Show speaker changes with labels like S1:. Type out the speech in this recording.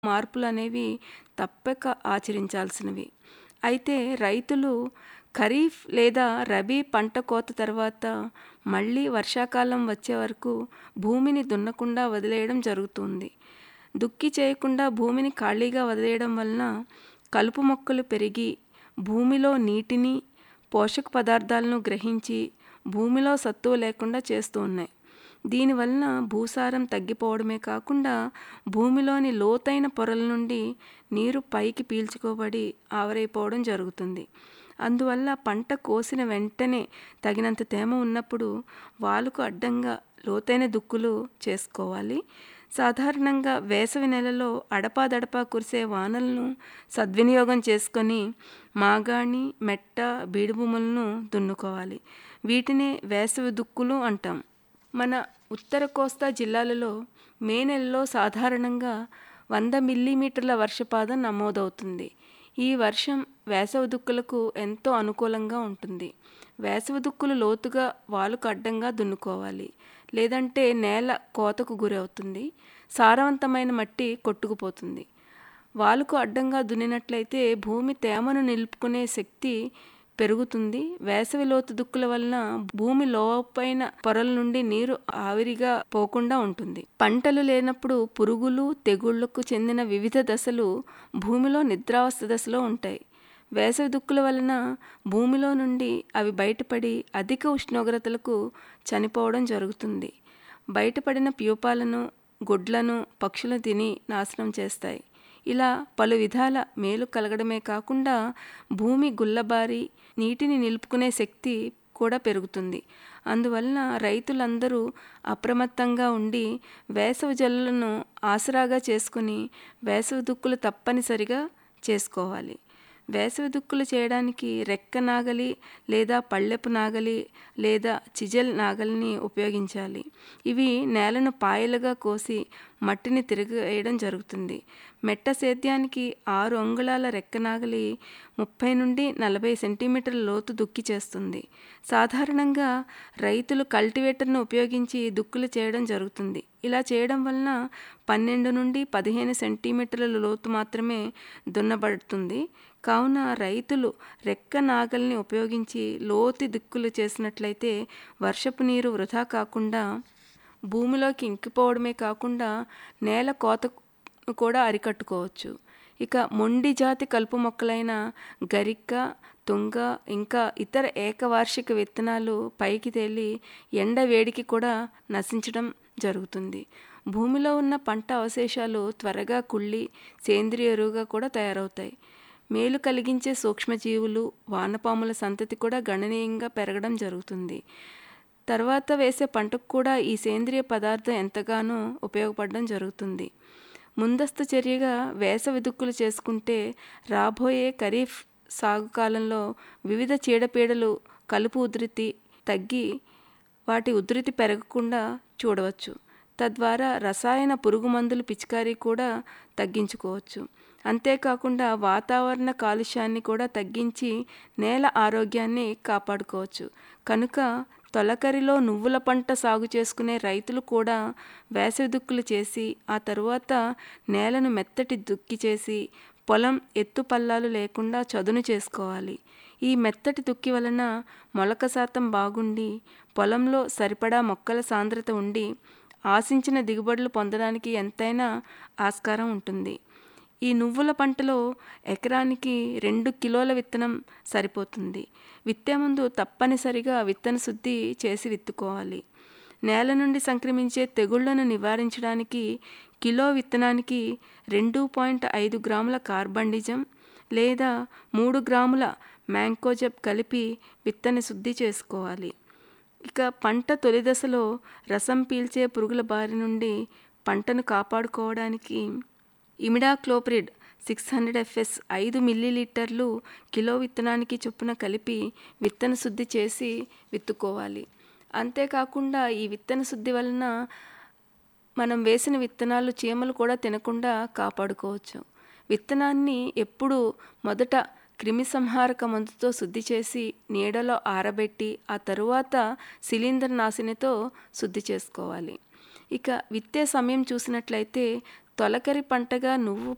S1: మార్పులనేవి తప్పక ఆచరించాల్సినవి. అయితే రైతులు ఖరీఫ్ లేదా రబీ పంట కోత తర్వాత మళ్ళీ వర్షాకాలం వచ్చే వరకు భూమిని దున్నకుండా వదిలేయడం జరుగుతుంది. దుక్కి చేయకుండా భూమిని ఖాళీగా వదిలేయడం వలన కలుపు మొక్కలు పెరిగి భూమిలో నీటిని, పోషక పదార్థాలను గ్రహించి భూమిలో సత్తువ లేకుండా చేస్తూ ఉన్నాయి. దీనివలన భూసారం తగ్గిపోవడమే కాకుండా భూమిలోని లోతైన పొరల నుండి నీరు పైకి పీల్చుకోబడి ఆవిరైపోవడం జరుగుతుంది. అందువల్ల పంట కోసిన వెంటనే తగినంత తేమ ఉన్నప్పుడు వాలుకు అడ్డంగా లోతైన దుక్కులు చేసుకోవాలి. సాధారణంగా వేసవి నెలలో అడపాదడపా కురిసే వానలను సద్వినియోగం చేసుకొని మాగాణి, మెట్ట, బీడు భూములను దున్నుకోవాలి. వీటినే వేసవి దుక్కులు అంటాం. మన ఉత్తర కోస్తా జిల్లాలలో మే నెలలో సాధారణంగా వంద మిల్లీమీటర్ల వర్షపాతం నమోదవుతుంది. ఈ వర్షం వేసవి దుక్కులకు ఎంతో అనుకూలంగా ఉంటుంది. వేసవి దుక్కులు లోతుగా వాలుకు అడ్డంగా దున్నుకోవాలి. లేదంటే నేల కోతకు గురవుతుంది. సారవంతమైన మట్టి కొట్టుకుపోతుంది. వాలుకు అడ్డంగా దున్నినట్లయితే భూమి తేమను నిలుపుకునే శక్తి పెరుగుతుంది. వేసవి లోతు దుక్కుల వలన భూమి లోపైన పొరల నుండి నీరు ఆవిరిగా పోకుండా ఉంటుంది. పంటలు లేనప్పుడు పురుగులు, తెగుళ్ళకు చెందిన వివిధ దశలు భూమిలో నిద్రావస్థ దశలో ఉంటాయి. వేసవి దుక్కుల వలన భూమిలో నుండి అవి బయటపడి అధిక ఉష్ణోగ్రతలకు చనిపోవడం జరుగుతుంది. బయటపడిన ప్యూపాలను, గుడ్లను పక్షులు తిని నాశనం చేస్తాయి. ఇలా పలు విధాల మేలు కలగడమే కాకుండా భూమి గుల్లబారి నీటిని నిలుపుకునే శక్తి కూడా పెరుగుతుంది. అందువలన రైతులందరూ అప్రమత్తంగా ఉండి వేసవి జల్లులను ఆసరాగా చేసుకొని వేసవి దుక్కులు తప్పనిసరిగా చేసుకోవాలి. వేసవి దుక్కులు చేయడానికి రెక్క నాగలి లేదా పళ్ళెపు నాగలి లేదా చిజెల్ నాగలిని ఉపయోగించాలి. ఇవి నేలను పాయలుగా కోసి మట్టిని తిరగేయడం జరుగుతుంది. మెట్ట సేద్యానికి ఆరు అంగుళాల రెక్క నాగలి ముప్పై నుండి నలభై సెంటీమీటర్ల లోతు దుక్కి చేస్తుంది. సాధారణంగా రైతులు కల్టివేటర్ను ఉపయోగించి దుక్కులు చేయడం జరుగుతుంది. ఇలా చేయడం వలన పన్నెండు నుండి పదిహేను సెంటీమీటర్ల లోతు మాత్రమే దున్నబడుతుంది. కావున రైతులు రెక్క నాగలిని ఉపయోగించి లోతు దుక్కులు చేసినట్లయితే వర్షపు నీరు వృథా కాకుండా భూమిలోకి ఇంకిపోవడమే కాకుండా నేల కోతను కూడా అరికట్టుకోవచ్చు. ఇక మొండి జాతి కలుపు మొక్కలైన గరిక, తుంగ ఇంకా ఇతర ఏకవార్షిక విత్తనాలు పైకి తేలి ఎండ వేడికి కూడా నశించడం జరుగుతుంది. భూమిలో ఉన్న పంట అవశేషాలు త్వరగా కుళ్ళి సేంద్రియ ఎరువుగా కూడా తయారవుతాయి. మేలు కలిగించే సూక్ష్మజీవులు, వానపాముల సంతతి కూడా గణనీయంగా పెరగడం జరుగుతుంది. తర్వాత వేసే పంటకు కూడా ఈ సేంద్రియ పదార్థం ఎంతగానో ఉపయోగపడడం జరుగుతుంది. ముందస్తు చర్యగా వేసవి దుక్కులు చేసుకుంటే రాబోయే ఖరీఫ్ సాగు కాలంలో వివిధ చీడపీడలు, కలుపు ఉధృతి తగ్గి వాటి ఉధృతి పెరగకుండా చూడవచ్చు. తద్వారా రసాయన పురుగుమందుల పిచికారీ కూడా తగ్గించుకోవచ్చు. అంతేకాకుండా వాతావరణ కాలుష్యాన్ని కూడా తగ్గించి నేల ఆరోగ్యాన్ని కాపాడుకోవచ్చు. కనుక తొలకరిలో నువ్వుల పంట సాగు చేసుకునే రైతులు కూడా వేసవి దుక్కులు చేసి ఆ తరువాత నేలను మెత్తటి దుక్కి చేసి పొలం ఎత్తు పల్లాలు లేకుండా చదును చేసుకోవాలి. ఈ మెత్తటి దుక్కి వలన మొలక శాతం బాగుండి పొలంలో సరిపడా మొక్కల సాంద్రత ఉండి ఆశించిన దిగుబడులు పొందడానికి ఎంతైనా ఆస్కారం ఉంటుంది. ఈ నువ్వుల పంటలో ఎకరానికి రెండు కిలోల విత్తనం సరిపోతుంది. విత్తే ముందు తప్పనిసరిగా విత్తన శుద్ధి చేసి విత్తుకోవాలి. నేల నుండి సంక్రమించే తెగుళ్లను నివారించడానికి కిలో విత్తనానికి రెండు పాయింట్ ఐదు గ్రాముల కార్బండిజమ్ లేదా మూడు గ్రాముల మ్యాంకోజెబ్ కలిపి విత్తన శుద్ధి చేసుకోవాలి. ఇక పంట తొలి దశలో రసం పీల్చే పురుగుల బారి నుండి పంటను కాపాడుకోవడానికి ఇమిడాక్లోప్రిడ్ సిక్స్ హండ్రెడ్ ఎఫ్ఎస్ ఐదు మిల్లీలీటర్లు కిలో విత్తనానికి చొప్పున కలిపి విత్తన శుద్ధి చేసి విత్తుకోవాలి. అంతేకాకుండా ఈ విత్తన శుద్ధి వలన మనం వేసిన విత్తనాలు చీమలు కూడా తినకుండా కాపాడుకోవచ్చు. విత్తనాన్ని ఎప్పుడూ మొదట క్రిమిసంహారక మందుతో శుద్ధి చేసి నీడలో ఆరబెట్టి ఆ తరువాత శిలీంద్ర నాశినితో శుద్ధి చేసుకోవాలి. ఇక విత్తే సమయం చూసినట్లయితే తొలకరి పంటగా నువ్వు